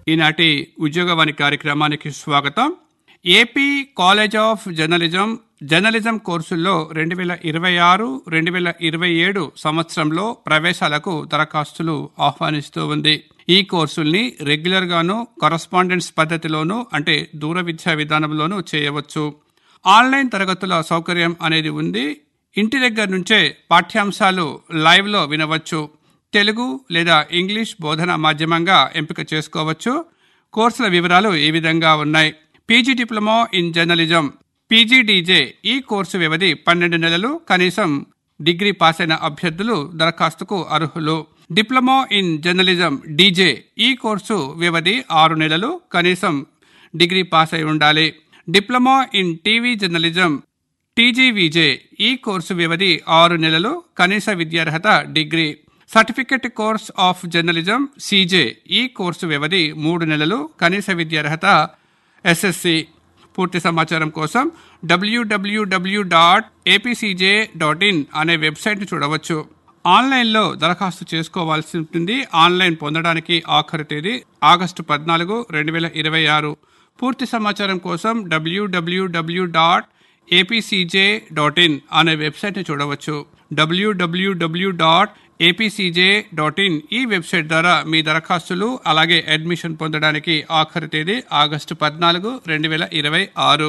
ఈనాటి ఉద్యోగవాణి కార్యక్రమానికి స్వాగతం AP college of journalism journalism కోర్సుల్లో రెండు వేల ఇరవై ఆరు రెండు వేల ఇరవై ఏడు సంవత్సరంలో ప్రవేశాలకు దరఖాస్తులు ఆహ్వానిస్తూ ఉంది ఈ కోర్సుల్ని రెగ్యులర్ గాను కరస్పాండెన్స్ పద్ధతిలోనూ అంటే దూర విద్యా విధానంలోనూ చేయవచ్చు ఆన్లైన్ తరగతుల సౌకర్యం అనేది ఉంది ఇంటి దగ్గర నుంచే పాఠ్యాంశాలు లైవ్లో వినవచ్చు తెలుగు లేదా ఇంగ్లీష్ బోధన మాధ్యమంగా ఎంపిక చేసుకోవచ్చు కోర్సుల వివరాలు ఈ విధంగా ఉన్నాయి PG diploma in journalism PGDJ ఈ కోర్సు వ్యవధి పన్నెండు నెలలు కనీసం డిగ్రీ పాస్ అయిన అభ్యర్థులు దరఖాస్తుకు అర్హులు డిప్లొమా ఇన్ జర్నలిజం డీజే ఈ కోర్సు వ్యవధి ఆరు నెలలు కనీసం డిగ్రీ పాస్ అయి ఉండాలి diploma in TV journalism TGVJ ఈ కోర్సు వ్యవధి ఆరు నెలలు కనీస విద్యార్హత degree certificate course of journalism CJ ఈ కోర్సు వ్యవధి మూడు నెలలు కనీస విద్యార్హత ఎస్ఎస్సి పూర్తి సమాచారం కోసం డబ్ల్యూడబ్ల్యూడబ్ల్యూ డాట్ ఏపీసీజే డాట్ ఇన్ అనే వెబ్సైట్ని చూడవచ్చు ఆన్లైన్లో దరఖాస్తు చేసుకోవాల్సి ఉంటుంది ఆన్లైన్ పొందడానికి ఆఖరి తేదీ ఆగస్టు పద్నాలుగు రెండు వేల ఇరవై ఆరు పూర్తి సమాచారం కోసం డబ్ల్యూడబ్ల్యూడబ్ల్యూ డాట్ ఏపీసీజే డాట్ ఇన్ అనే వెబ్సైట్ని చూడవచ్చు డబ్ల్యూడబ్ల్యూడబ్ల్యూ డాట్ ఏపీసీజే డాట్ ఇన్ ఈ వెబ్సైట్ ద్వారా మీ దరఖాస్తులు అలాగే అడ్మిషన్ పొందడానికి ఆఖరి తేదీ ఆగస్టు పద్నాలుగు రెండు వేల ఇరవై ఆరు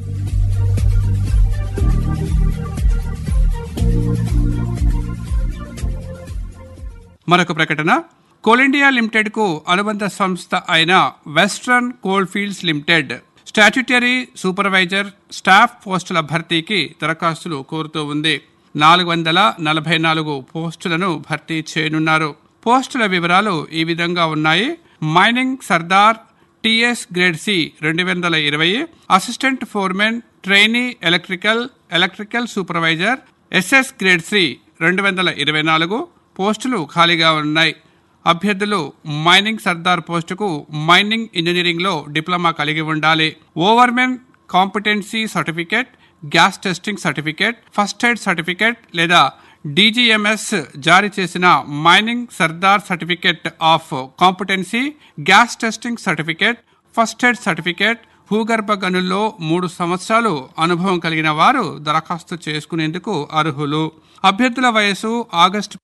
మరొక ప్రకటన కోల్ ఇండియా లిమిటెడ్ కు అనుబంధ సంస్థ అయిన Western Coal Fields limited statutory supervisor staff పోస్టుల భర్తీకి దరఖాస్తులు కోరుతూ ఉంది నాలుగు వందల నలభై నాలుగు పోస్టులను భర్తీ చేయనున్నారు పోస్టుల వివరాలు ఈ విధంగా ఉన్నాయి mining sardar TS grade C రెండు వందల ఇరవై assistant foreman trainee electrical electrical supervisor SS grade C రెండు వందల ఇరవై నాలుగు పోస్టులు ఖాళీగా ఉన్నాయి అభ్యర్థులు మైనింగ్ సర్దార్ పోస్టుకు మైనింగ్ ఇంజనీరింగ్ లో డిప్లొమా కలిగి ఉండాలి overman competency certificate gas testing certificate first aid certificate లేదా డీజీఎంఎస్ జారీ చేసిన mining sardar certificate of competency gas testing certificate first aid certificate భూగర్భ గనుల్లో మూడు సంవత్సరాలు అనుభవం కలిగిన వారు దరఖాస్తు చేసుకునేందుకు అర్హులు అభ్యర్థుల వయసు August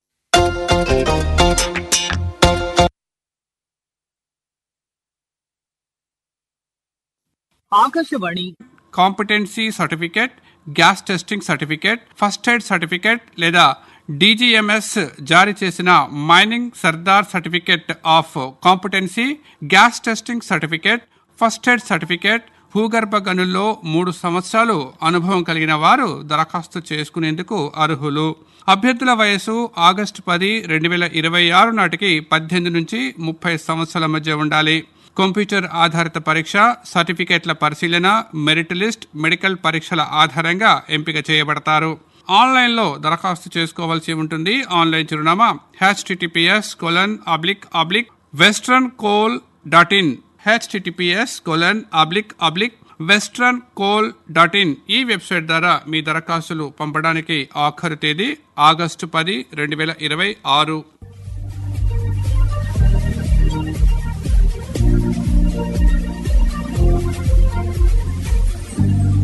Akashvani competency certificate gas testing certificate first aid certificate లేదా డీజీఎంఎస్ జారీ చేసిన mining sardar certificate of competency gas testing certificate first aid certificate భూగర్భ గనుల్లో మూడు సంవత్సరాలు అనుభవం కలిగిన వారు దరఖాస్తు చేసుకునేందుకు అర్హులు అభ్యర్థుల వయసు ఆగస్టు పది రెండు వేల ఇరవై ఆరు నాటికి పద్దెనిమిది నుంచి ముప్పై సంవత్సరాల మధ్య ఉండాలి కంప్యూటర్ ఆధారిత పరీక్ష సర్టిఫికేట్ల పరిశీలన మెరిట్ లిస్ట్ మెడికల్ పరీక్షల ఆధారంగా ఎంపిక చేయబడతారు ఆన్లైన్లో దరఖాస్తు చేసుకోవాల్సి ఉంటుంది ఆన్లైన్ చిరునామా HTTPS colon oblique oblique western coal dot in HTTPS colon oblique oblique western coal dot in ఈ వెబ్సైట్ ద్వారా మీ దరఖాస్తులు పంపడానికి ఆఖరు తేదీ ఆగస్టు పది రెండు వేల ఇరవై ఆరు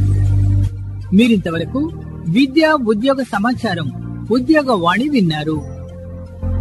మీరింతవరకు విద్యా ఉద్యోగ సమాచారం ఉద్యోగ వాణి విన్నారు